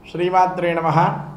శ్రీమాత్రే నమ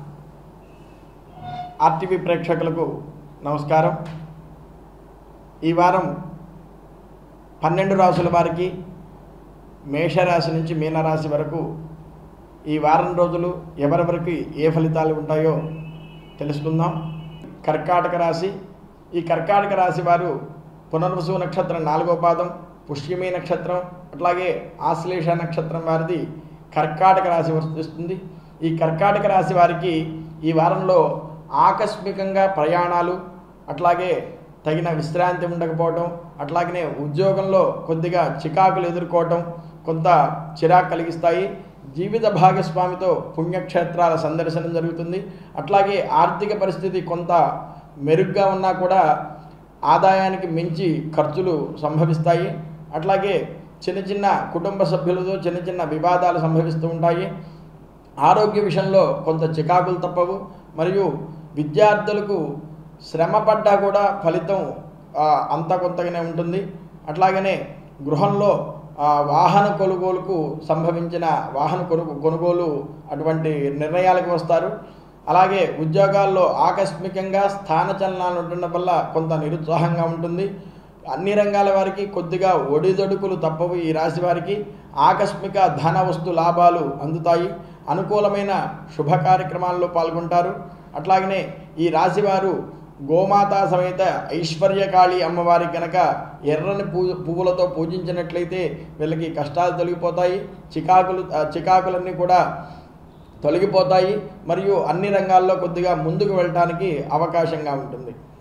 ఆర్టీవీ ప్రేక్షకులకు నమస్కారం ఈ వారం పన్నెండు రాసుల వారికి మేషరాశి నుంచి మీనరాశి వరకు ఈ వారం రోజులు ఎవరెవరికి ఏ ఫలితాలు ఉంటాయో తెలుసుకుందాం కర్కాటక రాశి ఈ కర్కాటక రాశి వారు పునర్వసు నక్షత్రం నాలుగో పాదం పుష్యమి నక్షత్రం అట్లాగే ఆశ్లేష నక్షత్రం వారిది కర్కాటక రాశి వర్తిస్తుంది ఈ కర్కాటక రాశి వారికి ఈ వారంలో ఆకస్మికంగా ప్రయాణాలు అట్లాగే తగిన విశ్రాంతి ఉండకపోవటం అట్లాగనే ఉద్యోగంలో కొద్దిగా చికాకులు ఎదుర్కోవటం కొంత చిరాకు కలిగిస్తాయి జీవిత భాగస్వామితో పుణ్యక్షేత్రాల సందర్శనం జరుగుతుంది అట్లాగే ఆర్థిక పరిస్థితి కొంత మెరుగ్గా ఉన్నా కూడా ఆదాయానికి మించి ఖర్చులు సంభవిస్తాయి అట్లాగే చిన్న చిన్న కుటుంబ సభ్యులతో చిన్న చిన్న వివాదాలు సంభవిస్తూ ఉంటాయి ఆరోగ్య విషయంలో కొంత చికాకులు తప్పవు మరియు విద్యార్థులకు శ్రమ పడ్డా కూడా ఫలితం ఆ, అంత కొంతగానే ఉంటుంది అట్లాగనే గృహంలో ఆ, వాహన కొనుగోలుకు సంభవించిన వాహన కొనుగో కొనుగోలు అటువంటి నిర్ణయాలకు వస్తారు అలాగే ఉద్యోగాల్లో ఆకస్మికంగా స్థానచలనాలు ఉండడం వల్ల కొంత నిరుత్సాహంగా ఉంటుంది అన్ని రంగాల వారికి కొద్దిగా ఒడిదొడుకులు తప్పవు ఈ రాశి వారికి ఆకస్మిక ధన వస్తు లాభాలు అందుతాయి అనుకూలమైన శుభ కార్యక్రమాల్లో పాల్గొంటారు అట్లాగనే ఈ రాశివారు గోమాతా సమేత ఐశ్వర్యకాళి అమ్మవారి కనుక ఎర్రని పూ పువ్వులతో పూజించినట్లయితే వీళ్ళకి కష్టాలు తొలగిపోతాయి చికాకులు ఆ చికాకులన్నీ కూడా తొలగిపోతాయి మరియు అన్ని రంగాల్లో కొద్దిగా ముందుకు వెళ్ళటానికి అవకాశంగా ఉంటుంది